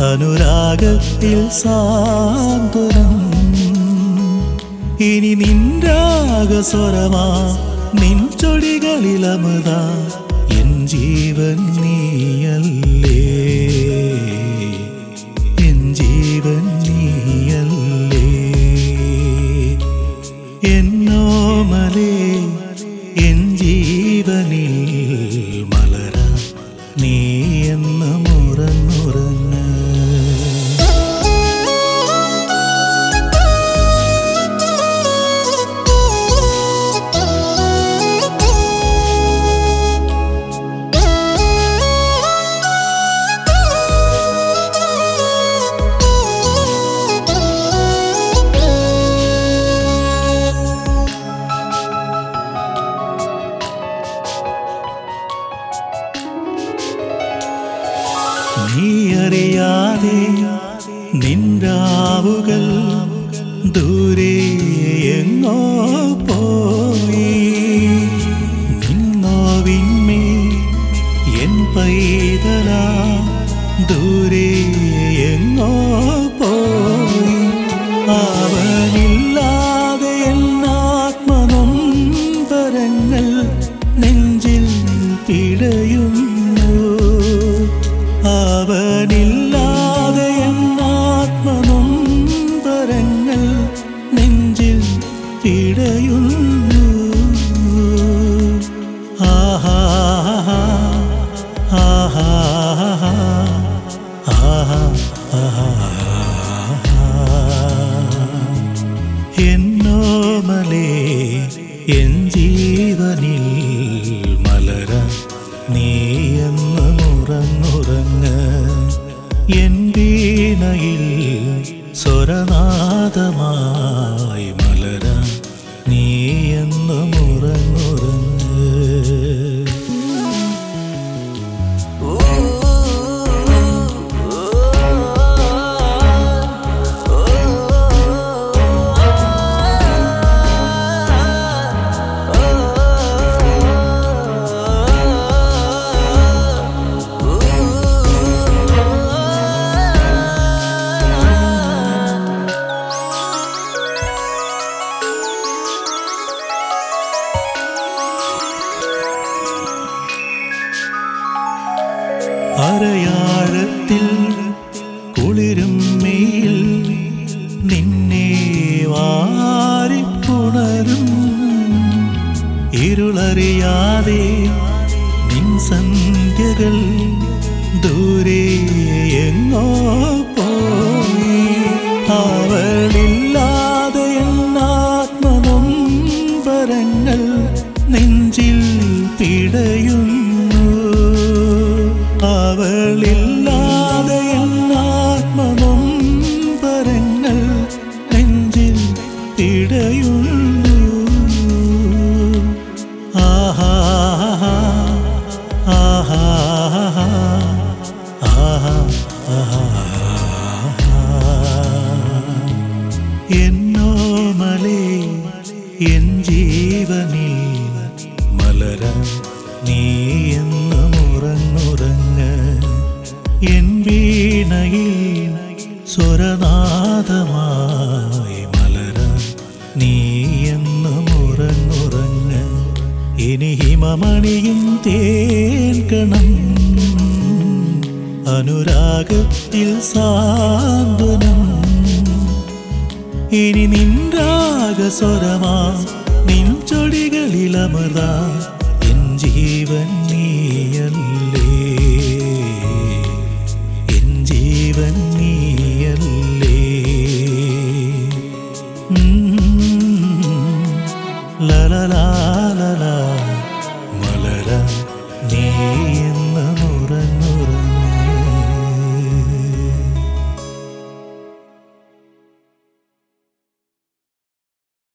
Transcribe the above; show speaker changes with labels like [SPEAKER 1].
[SPEAKER 1] അനുരാഗത്തിൽ സാന്ത്വനം ഇനി നിൻരാഗസ്വരമാ നിൻ ചൊടികളിലമൃത എൻ ജീവൻ നീയല്ലേ എൻ ജീവൻ നീയല്ലേ എന്നോമലേ എൻ ജീവനിൽ മലര നീ എന്ന് മുറന്നുറങ്ങ് നീ അറിയാതെ നിൻരാവുകൾ ദൂരെ എങ്ങോ പോയി നിന്നോവിന്മേ എൻ പൈതല ദൂരെ എങ്ങോ പോയി അവനില്ലാതെ എന്നാത്മനൊമ്പരങ്ങൾ നെഞ്ചിൽ പിടയുന്നു അവനില്ലാതെ എന്നാത്മനൊമ്പരങ്ങൾ നെഞ്ചിൽ പിടയുന്നു ആഹാ ആഹാ ആഹാ എന്നോമലേ എൻ ജീവനിൽ മലര നീ എന്ന് മുറങ്ങുറങ്ങ് എൻ വീണയിൽ സ്വരനാദമായി മലര നീ എന്ന് മുറങ്ങുറങ്ങ് അരയാഴത്തിൽ കുളിരും മേൽ നിന്നെ വാരിപ്പുണരും ഇരുളറിയാതെ നിൻ സന്ധ്യകൾ ദൂരെ എങ്ങോ പോയി അവളില്ലാതെ എന്നാത്മനൊമ്പരങ്ങൾ നെഞ്ചിൽ പിടയുന്നു അവളില്ലാതെ എന്നാത്മനൊമ്പരങ്ങൾ നെഞ്ചിൽ പിടയുന്നു ആഹാ ആഹാ ആഹാ എന്നോമലേ എൻ ജീവനിൽ മലര നീ എന്ന് മുറങ്ങുറങ്ങ് എൻ വീണയിൽ സ്വരനാദമായി മലര നീ എന്ന് മുറങ്ങുറങ്ങ് ഇനി ഹിമമണിയും തേൻകണം അനുരാഗത്തിൽ സാന്ത്വനം ഇനി നിൻരാഗസ്വരമാ നിൻ ചൊടികളിലമൃത എൻ ജീവൻ നീയല്ലേ എൻ ജീവൻ നീയല്ലേ ലലലാലല മലര നീ